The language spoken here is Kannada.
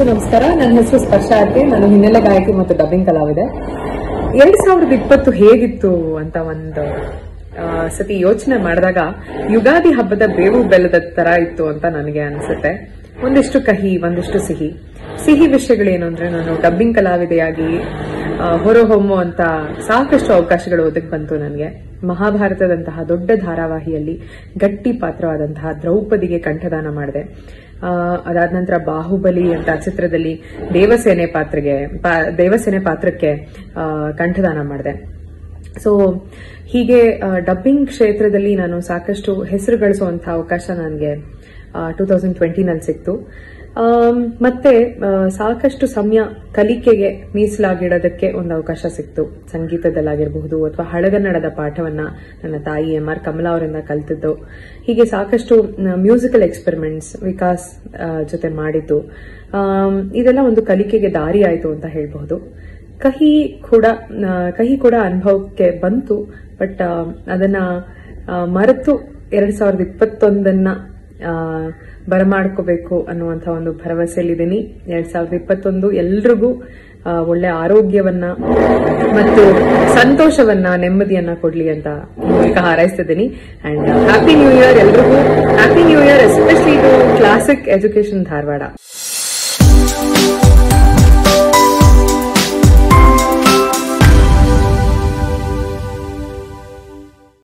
ನಮಸ್ಕಾರ ನನ್ನ ಹೆಸರು ಸ್ಪರ್ಶ ಆರ್ತಿ ನಾನು ಹಿನ್ನೆಲೆ ಗಾಯಕಿ ಮತ್ತು ಡಬ್ಬಿಂಗ್ ಕಲಾವಿದೆ ಎರಡ್ ಸಾವಿರದ ಇಪ್ಪತ್ತು ಹೇಗಿತ್ತು ಅಂತ ಒಂದು ಆ, ಸತಿ ಯೋಚನೆ ಮಾಡಿದಾಗ ಯುಗಾದಿ ಹಬ್ಬದ ಬೇವು ಬೆಲ್ಲದ ತರ ಇತ್ತು ಅಂತ ನನಗೆ ಅನ್ಸುತ್ತೆ ಒಂದಿಷ್ಟು ಕಹಿ ಒಂದಿಷ್ಟು ಸಿಹಿ ಸಿಹಿ ವಿಷಯಗಳೇನು ಅಂದ್ರೆ ನಾನು ಡಬ್ಬಿಂಗ್ ಕಲಾವಿದೆಯಾಗಿ ಆ, ಹೊರಹೊಮ್ಮುವಂತ ಸಾಕಷ್ಟು ಅವಕಾಶಗಳು ಒದಗಿ ಬಂತು ನನಗೆ ಮಹಾಭಾರತದಂತಹ ದೊಡ್ಡ ಧಾರಾವಾಹಿಯಲ್ಲಿ ಗಟ್ಟಿ ಪಾತ್ರವಾದಂತಹ ದ್ರೌಪದಿಗೆ ಕಂಠದಾನ ಮಾಡಿದೆ ಆ, ಅದಾದ ನಂತರ ಬಾಹುಬಲಿ ಅಂತ ಚಿತ್ರದಲ್ಲಿ ದೇವಸೇನೆ ಪಾತ್ರಗೆ ಪಾ- ದೇವಸೇನೆ ಪಾತ್ರಕ್ಕೆ ಆ, ಕಂಠದಾನ ಮಾಡಿದೆ ಸೊ ಹೀಗೆ ಡಬ್ಬಿಂಗ್ ಕ್ಷೇತ್ರದಲ್ಲಿ ನಾನು ಸಾಕಷ್ಟು ಹೆಸರು ಗಳಿಸುವಂತಹ ಅವಕಾಶ ನನಗೆ ಟೂ ತೌಸಂಡ್ ಟ್ವೆಂಟಿನಲ್ಲಿ ಸಿಕ್ತು ಆಮ್, ಮತ್ತೆ ಆ, ಸಾಕಷ್ಟು ಸಮಯ ಕಲಿಕೆಗೆ ಮೀಸಲಾಗಿಡೋದಕ್ಕೆ ಒಂದು ಅವಕಾಶ ಸಿಕ್ತು ಸಂಗೀತದಲ್ಲಾಗಿರಬಹುದು ಅಥವಾ ಹಳಗನ್ನಡದ ಪಾಠವನ್ನ ನನ್ನ ತಾಯಿ ಎಂ ಆರ್ ಕಮಲಾ ಅವರಿಂದ ಕಲ್ತಿದ್ದು ಹೀಗೆ ಸಾಕಷ್ಟು ಮ್ಯೂಸಿಕಲ್ ಎಕ್ಸ್ಪೆರಿಮೆಂಟ್ಸ್ ವಿಕಾಸ್ ಆ, ಜೊತೆ ಮಾಡಿದ್ದು ಆಮ್, ಇದೆಲ್ಲ ಒಂದು ಕಲಿಕೆಗೆ ದಾರಿ ಆಯಿತು ಅಂತ ಹೇಳ್ಬಹುದು ಕಹಿ ಕೂಡ ಆ, ಕಹಿ ಕೂಡ ಅನುಭವಕ್ಕೆ ಬಂತು ಬಟ್ ಅದನ್ನ ಆ, ಮರೆತು ಎರಡ್ ಸಾವಿರದ ಇಪ್ಪತ್ತೊಂದನ್ನ ಆ, ಬರಮಾಡ್ಕೋಬೇಕು ಅನ್ನುವಂಥ ಒಂದು ಭರವಸೆಯಲ್ಲಿದ್ದೀನಿ ಎರಡ್ ಸಾವಿರದ ಇಪ್ಪತ್ತೊಂದು ಎಲ್ರಿಗೂ ಆ, ಒಳ್ಳೆ ಆರೋಗ್ಯವನ್ನ ಮತ್ತು ಸಂತೋಷವನ್ನ ನೆಮ್ಮದಿಯನ್ನ ಕೊಡ್ಲಿ ಅಂತ ಈ ಮೂಲಕ ಹಾರೈಸ್ತಿದ್ದೀನಿ ಅಂಡ್ ಹ್ಯಾಪಿ ನ್ಯೂ ಇಯರ್ ಎಲ್ರಿಗೂ happy new year especially to classic education Dharwad